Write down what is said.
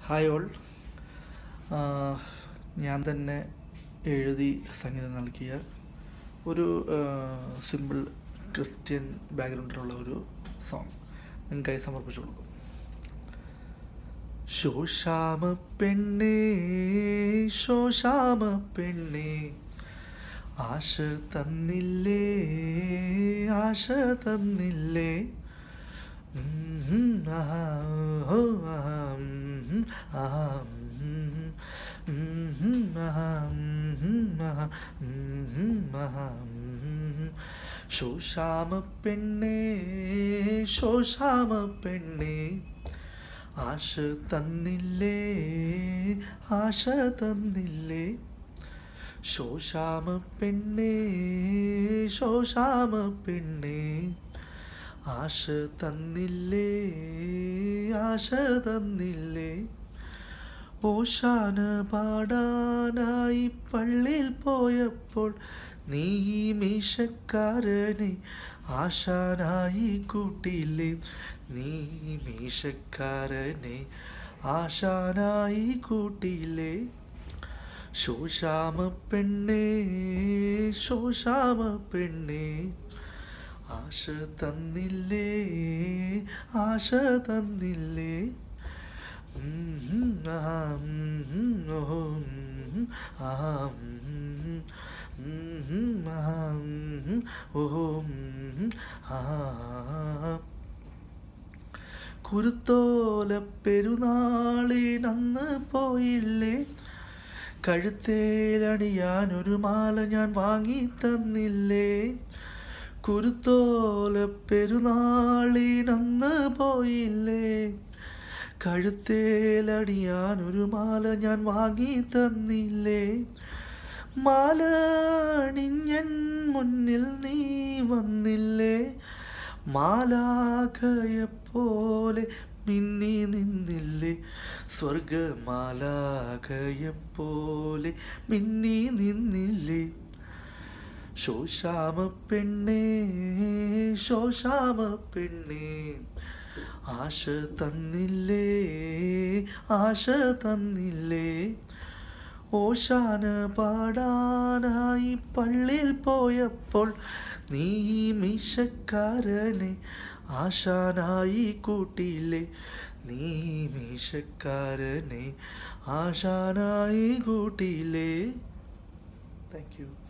Hi all ഞാൻ തന്നെ എഴുതി സംഗീതം നൽകിയ ഒരു സിമ്പിൾ ക്രിസ്ത്യൻ ബാക്ക്ഗ്രൗണ്ടിലുള്ള ഒരു സോങ് നിങ്ങൾക്കായി സമർപ്പിച്ചു കൊടുക്കും ശോശാമ പെണ്ണേ ശോശാമ പെണ്ണേ ആശ തന്നില്ലേ ആശ തന്നില്ലേ ഉം, ആ, ഓ, ആ, ഉം, ആ, ഉം, ഉം, ആ, ഉം, ആ, ഉം, ആ, ഉം. ശോശാമ പെണ്ണേ ശോശാമ പെണ്ണേ ആശ തന്നില്ലേ ആശ തന്നില്ലേ ശോശാമ പെണ്ണേ ശോശാമ പെണ്ണേ ആശ തന്നില്ലേ ആശ തന്നില്ലേ ഓശാന പാടാനായി പള്ളിയിൽ പോയപ്പോൾ നീ ഈ മീശക്കാരനെ ആശാനായി കൂട്ടിയില്ലേ നീ ഈ മീശക്കാരനെ ആശാനായി കൂട്ടിയില്ലേ ശോശാമ പെണ്ണേ ശോശാമ പെണ്ണേ ആശ തന്നില്ലേ ആശ തന്നില്ലേ ഉം, ആ, ഉം, ഓ, ഉം, ആ, ഉം, ഉം, ആ, ഉം, ഓ, ഉം, ആ. കുരുത്തോല പെരുന്നാളിനന്ന് പോയില്ലേ കഴുത്തേലണിയാൻ ഒരു മാല ഞാൻ വാങ്ങി തന്നില്ലേ കുരുത്തോല പെരുന്നാളിനന്ന് പോയില്ലേ കഴുത്തേലണിയാൻ ഒരു മാല ഞാൻ വാങ്ങി തന്നില്ലേ മാല അണിഞ്ഞൻ മുന്നിൽ നീ വന്നില്ലേ മാലാഖയെപ്പോലെ മിന്നി നിന്നില്ലേ സ്വർഗമാലാഖയെപ്പോലെ മിന്നി നിന്നില്ലേ ശോശാമ പെണ്ണേ ശോശാമ പെണ്ണേ ആശ തന്നില്ലേ ആശ തന്നില്ലേ ഓശാന പാടാനായി പള്ളിയിൽ പോയപ്പോൾ നീ ഈ മീശക്കാരനെ ആശാനായി കൂട്ടിയില്ലേ നീ ഈ മീശക്കാരനെ ആശാനായി കൂട്ടിയില്ലേ താങ്ക് യു